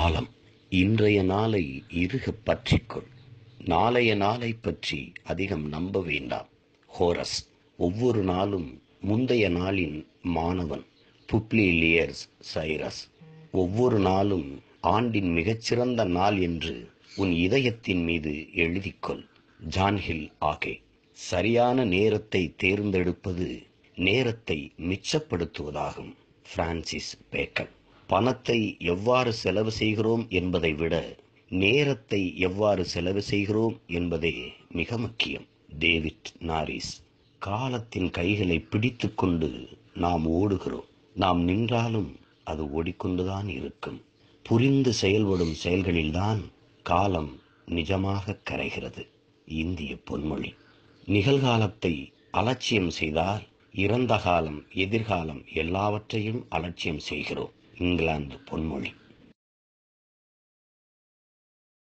காலம் இன்றைய நாளை இறுகப் பற்றிக்கொள் நாளைய நாளை பற்றி அதிகம் நம்ப வேண்டாம் ஹோரஸ் ஒவ்வொரு நாளும் முந்தைய நாளின் மாணவன் புப்ளிலியர்ஸ் சைரஸ் ஒவ்வொரு நாளும் ஆண்டின் மிகச்சிறந்த நாள் என்று உன் இதயத்தின் மீது எழுதிக்கொள் ஜான்ஹில் ஆகே சரியான நேரத்தை தேர்ந்தெடுப்பது நேரத்தை மிச்சப்படுத்துவதாகும் பிரான்சிஸ் பேக்கன் பணத்தை எவ்வாறு செலவு செய்கிறோம் என்பதை விட நேரத்தை எவ்வாறு செலவு செய்கிறோம் என்பதே மிக முக்கியம் டேவிட் நாரிஸ் காலத்தின் கைகளை பிடித்துக்கொண்டு நாம் ஓடுகிறோம் நாம் நின்றாலும் அது ஓடிக்கொண்டுதான் இருக்கும் புரிந்து செயல்படும் செயல்களில்தான் காலம் நிஜமாக கரைகிறது இந்திய பொன்மொழி நிகழ்காலத்தை அலட்சியம் செய்தால் இறந்த காலம் எதிர்காலம் எல்லாவற்றையும் அலட்சியம் செய்கிறோம் இங்கிலாந்து பொன்மொழி